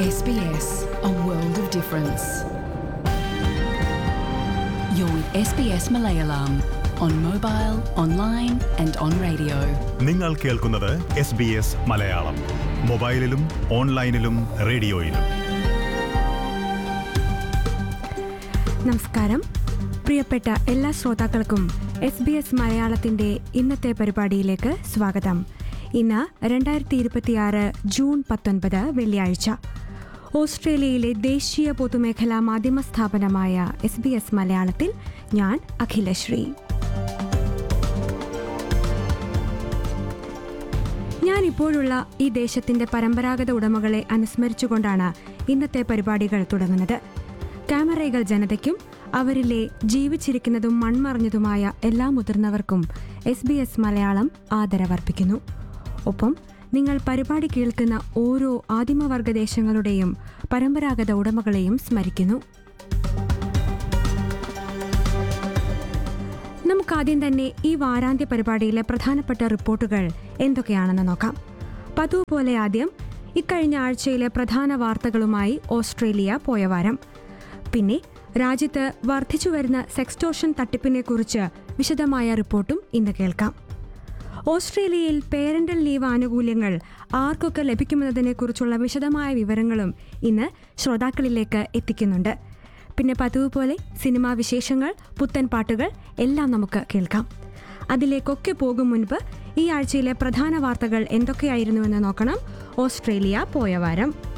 SBS, a world of difference. You're with SBS Malayalam on mobile, online, and on radio. നിങ്ങൾ കേൾക്കുന്നത് S B S Malayalam മൊബൈലിലും ഓൺലൈനിലും റേഡിയോയിലും നമസ്കാരം പ്രിയപ്പെട്ട എല്ലാ ശ്രോതാക്കൾക്കും എസ് ബി എസ് മലയാളത്തിന്റെ ഇന്നത്തെ പരിപാടിയിലേക്ക് സ്വാഗതം ഇന്ന് രണ്ടായിരത്തി ഇരുപത്തിയാറ് ജൂൺ പത്തൊൻപത് വെള്ളിയാഴ്ച ഓസ്ട്രേലിയയിലെ ദേശീയ പൊതുമേഖലാ മാധ്യമ സ്ഥാപനമായ എസ് ബി എസ് മലയാളത്തിൽ ഞാൻ അഖിലശ്രീ ഞാൻ ഇപ്പോഴുള്ള ഈ ദേശത്തിന്റെ പരമ്പരാഗത ഉടമകളെ അനുസ്മരിച്ചുകൊണ്ടാണ് ഇന്നത്തെ പരിപാടികൾ തുടങ്ങുന്നത് ക്യാമറകൾ ജനതയ്ക്കും അവരിലെ ജീവിച്ചിരിക്കുന്നതും മൺമറഞ്ഞതുമായ എല്ലാ മുതിർന്നവർക്കും എസ് ബി എസ് മലയാളം ആദരവർപ്പിക്കുന്നു ഒപ്പം നിങ്ങൾ പരിപാടി കേൾക്കുന്ന ഓരോ ആദിമവർഗ ദേശങ്ങളുടെയും പരമ്പരാഗത ഉടമകളെയും സ്മരിക്കുന്നു നമുക്കാദ്യം തന്നെ ഈ വാരാന്ത്യ പരിപാടിയിലെ പ്രധാനപ്പെട്ട റിപ്പോർട്ടുകൾ എന്തൊക്കെയാണെന്ന് നോക്കാം പതിവ് പോലെ ആദ്യം ഇക്കഴിഞ്ഞ ആഴ്ചയിലെ പ്രധാന വാർത്തകളുമായി ഓസ്ട്രേലിയ പോയ വാരം പിന്നെ രാജ്യത്ത് വർദ്ധിച്ചു വരുന്ന സെക്സ്റ്റോഷൻ തട്ടിപ്പിനെക്കുറിച്ച് വിശദമായ റിപ്പോർട്ടും ഇന്ന് കേൾക്കാം ഓസ്ട്രേലിയയിൽ പേരന്റൽ ലീവ് ആനുകൂല്യങ്ങൾ ആർക്കൊക്കെ ലഭിക്കുമെന്നതിനെക്കുറിച്ചുള്ള വിശദമായ വിവരങ്ങളും ഇന്ന് ശ്രോതാക്കളിലേക്ക് എത്തിക്കുന്നുണ്ട് പിന്നെ പതിവ് പോലെ സിനിമാ വിശേഷങ്ങൾ പുത്തൻ പാട്ടുകൾ എല്ലാം നമുക്ക് കേൾക്കാം അതിലേക്കൊക്കെ പോകും മുൻപ് ഈ ആഴ്ചയിലെ പ്രധാന വാർത്തകൾ എന്തൊക്കെയായിരുന്നുവെന്ന് നോക്കണം ഓസ്ട്രേലിയ പോയ വാരം